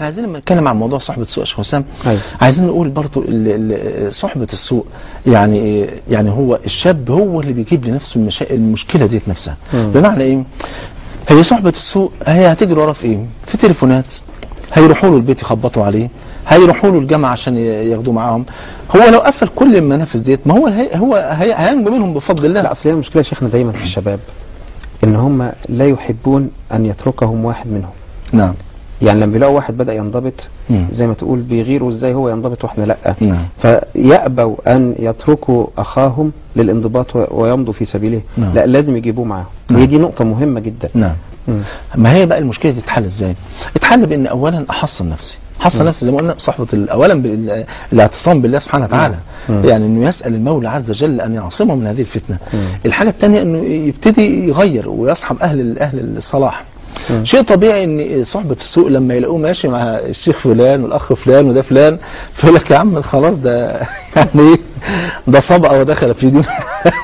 احنا عايزين لما نتكلم عن موضوع صحبه السوء يا شيخ حسام أيوة. عايزين نقول برضو ال- ال- صحبه السوء يعني يعني هو الشاب هو اللي بيجيب لنفسه المشا... المشكله ديت نفسها بمعنى ايه هي صحبه السوء هي هتجري وراه في ايه في تليفونات هيروحوا له البيت يخبطوا عليه هيروحوا له الجامعه عشان ي- ياخدوه معاهم هو لو قفل كل المنافذ ديت ما هو هي هو هي- هينجو منهم بفضل الله لا اصل هي المشكله يا شيخنا دايما في الشباب ان هم لا يحبون ان يتركهم واحد منهم نعم يعني لما بيلاقوا واحد بدا ينضبط مم. زي ما تقول بيغيروا ازاي هو ينضبط واحنا لا نعم. فيأبوا ان يتركوا اخاهم للانضباط و- ويمضوا في سبيله نعم. لا لازم يجيبوه معاهم نعم. هي دي نقطه مهمه جدا نعم مم. ما هي بقى المشكله دي تتحل ازاي؟ تتحل بان اولا احصن نفسي، احصن نفسي زي ما قلنا بصحبه ال- اولا بال- الاعتصام بالله سبحانه وتعالى يعني انه يسال المولى عز وجل ان يعصمه من هذه الفتنه. الحاجه الثانيه انه يبتدي يغير ويصحب اهل اهل الصلاح. شيء طبيعي ان صحبه السوء لما يلاقوه ماشي مع الشيخ فلان والاخ فلان وده فلان فيقول لك يا عم خلاص ده يعني ايه ده صبأ ودخل في دين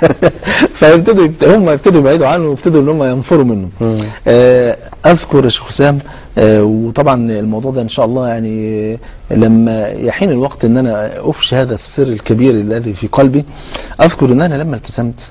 فيبتدوا يبت- هم يبتدوا يبعدوا عنه ويبتدوا ان هم ينفروا منه. آه، اذكر يا شيخ حسام آه، وطبعا الموضوع ده ان شاء الله يعني لما يحين الوقت ان انا افشي هذا السر الكبير الذي في قلبي اذكر ان انا لما التزمت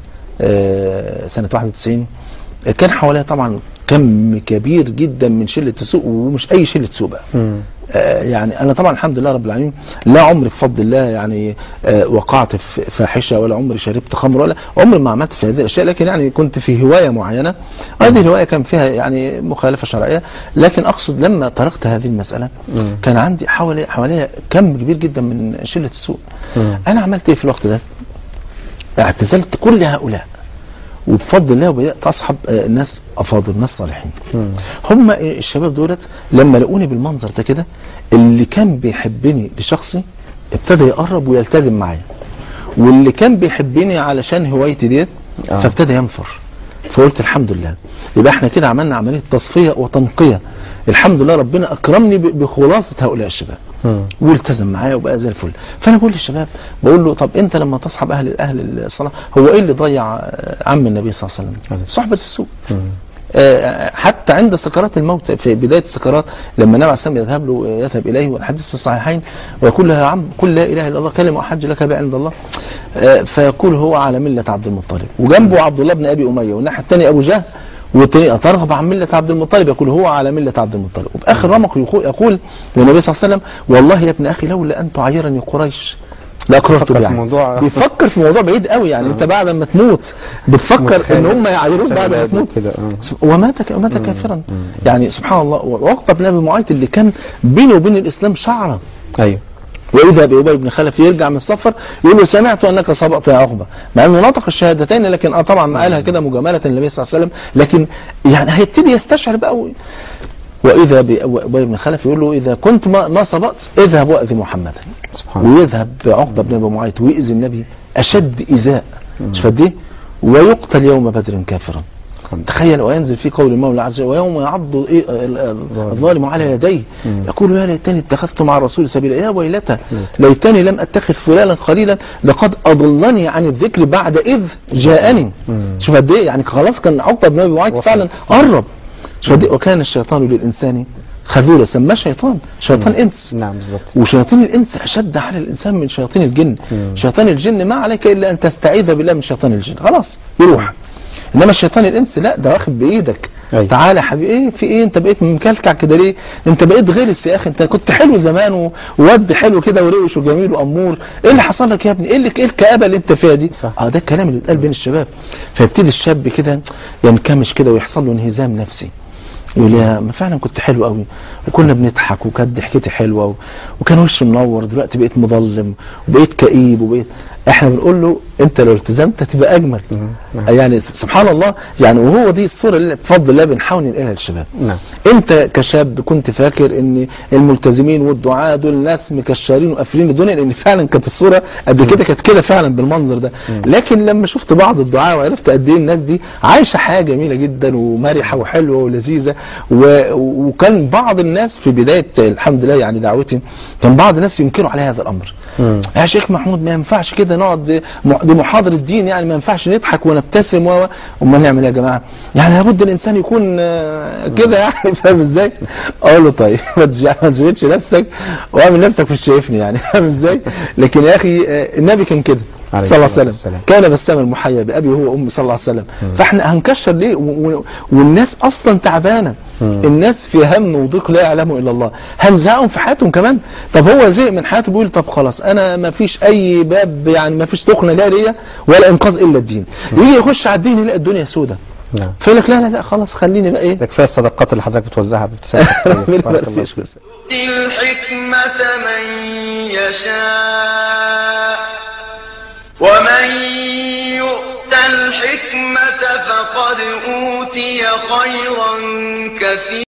آه، سنه 91 كان حواليا طبعا كم كبير جدا من شله السوق ومش اي شله سوق بقى آه، يعني انا طبعا الحمد لله رب العالمين لا عمري بفضل الله يعني آه، وقعت في فاحشه ولا عمري شربت خمر ولا عمري ما عملت في هذه الاشياء لكن يعني كنت في هوايه معينه هذه الهوايه كان فيها يعني مخالفه شرعيه لكن اقصد لما تركت هذه المساله كان عندي حوالي حوالي كم كبير جدا من شله السوق انا عملت ايه في الوقت ده؟ اعتزلت كل هؤلاء وبفضل الله وبدات اصحب آه، ناس افاضل ناس صالحين هم الشباب دولت لما لقوني بالمنظر ده كده اللي كان بيحبني لشخصي ابتدى يقرب ويلتزم معايا واللي كان بيحبني علشان هوايتي ديت آه. فابتدى ينفر فقلت الحمد لله يبقى احنا كده عملنا عمليه تصفيه وتنقيه الحمد لله ربنا اكرمني ب- بخلاصه هؤلاء الشباب والتزم معايا وبقى زي الفل فانا بقول للشباب بقول له طب انت لما تصحب اهل اهل الصلاه هو ايه اللي ضيع آه، عم النبي صلى الله عليه وسلم صحبه السوء آه، حتى عند سكرات الموت في بدايه السكرات لما النبي عليه الصلاه والسلام يذهب له يذهب اليه والحديث في الصحيحين ويقول له يا عم قل لا اله الا الله كلمه احج لك بها عند الله آه، فيقول هو على مله عبد المطلب وجنبه عبد الله بن ابي اميه والناحيه الثانيه ابو جهل والتاني ترغب عن مله عبد المطلب يقول هو على مله عبد المطلب وباخر رمق يقول, يقول للنبي صلى الله عليه وسلم والله يا ابن اخي لولا ان تعيرني قريش لاكرهت بيفكر في يعني موضوع- بيفكر في موضوع بعيد قوي يعني انت بعد ما تموت بتفكر ان هم يعايروك بعد ما تموت كده آه. سب- ومات ك- ومات كافرا يعني سبحان الله وعقبه بن ابي معيط اللي كان بينه وبين الاسلام شعره ايوه واذا بابي بن خلف يرجع من السفر يقول له سمعت انك سبقت يا عقبه مع انه نطق الشهادتين لكن اه طبعا ما قالها كده مجامله للنبي صلى الله عليه وسلم لكن يعني هيبتدي يستشعر بقى و- واذا بابي بن خلف يقول له اذا كنت ما, ما سبقت اذهب واذي محمدا سبحان الله ويذهب عقبه بن ابي معيط ويؤذي النبي اشد ايذاء مش فاهم دي ويقتل يوم بدر كافرا تخيل وينزل في قول المولى عز وجل ويوم يعض إيه ال- ال- الظالم على يديه يقول يا ليتني اتخذت مع الرسول سبيلا يا ويلتى ليتني لم اتخذ فلانا خليلا لقد اضلني عن الذكر بعد اذ جاءني شوف قد ايه يعني خلاص كان عقبه بن ابي معيط وصل. فعلا قرب شوف قد إيه؟ وكان الشيطان للانسان خذولا سماه شيطان شيطان انس نعم بالظبط وشياطين الانس اشد على الانسان من شياطين الجن شيطان الجن ما عليك الا ان تستعيذ بالله من شيطان الجن خلاص يروح انما الشيطان الانس لا ده واخد بايدك أيوة. تعالى يا حبيبي ايه في ايه انت بقيت مكلكع كده ليه انت بقيت غلس يا اخي انت كنت حلو زمان و- وود حلو كده وروش وجميل وامور ايه اللي حصل لك يا ابني ايه اللي ايه الكآبه اللي انت فيها دي صح. اه ده الكلام اللي بيتقال بين الشباب فيبتدي الشاب كده ينكمش كده ويحصل له انهزام نفسي يقول يا ما فعلا كنت حلو قوي وكنا بنضحك وكانت ضحكتي حلوه و... وكان وشي منور دلوقتي بقيت مظلم وبقيت كئيب وبقيت احنا بنقول له انت لو التزمت هتبقى اجمل يعني سبحان الله يعني وهو دي الصوره اللي بفضل الله بنحاول ننقلها للشباب نعم. انت كشاب كنت فاكر ان الملتزمين والدعاة دول ناس مكشرين وقافلين الدنيا لان فعلا كانت الصوره قبل كده كانت كده فعلا بالمنظر ده لكن لما شفت بعض الدعاة وعرفت قد ايه الناس دي عايشه حياه جميله جدا ومرحه وحلوه ولذيذه و... وكان بعض الناس في بدايه الحمد لله يعني دعوتي كان بعض الناس ينكروا على هذا الامر يا شيخ محمود ما ينفعش كده نقعد م- دي محاضره دين يعني ما ينفعش نضحك ونبتسم و امال نعمل ايه يا جماعه يعني لابد الانسان يكون آه، كده يعني فاهم ازاي اقول له طيب ما تشغ- ما تشغلش نفسك واعمل نفسك مش شايفني يعني فاهم ازاي لكن يا اخي آه، النبي كان كده عليه صلى الله الصلاة عليه وسلم والسلام. كان بسام المحيا بأبي هو وأمي صلى الله عليه وسلم فاحنا هنكشر ليه و- و- والناس أصلا تعبانة الناس في هم وضيق لا يعلمه إلا الله هنزهقهم في حياتهم كمان طب هو زهق من حياته بيقول طب خلاص أنا ما فيش أي باب يعني ما فيش تخنة جارية ولا إنقاذ إلا الدين يجي يخش على الدين يلاقي الدنيا سودة نعم فيقول لك لا لا لا خلاص خليني بقى إيه ده كفايه الصدقات اللي حضرتك بتوزعها بابتسامه ربنا بارك يبارك الله فيك. فيك. يؤتي الحكمة من يشاء ومن يؤت الحكمة فقد أوتي خيرا كثيرا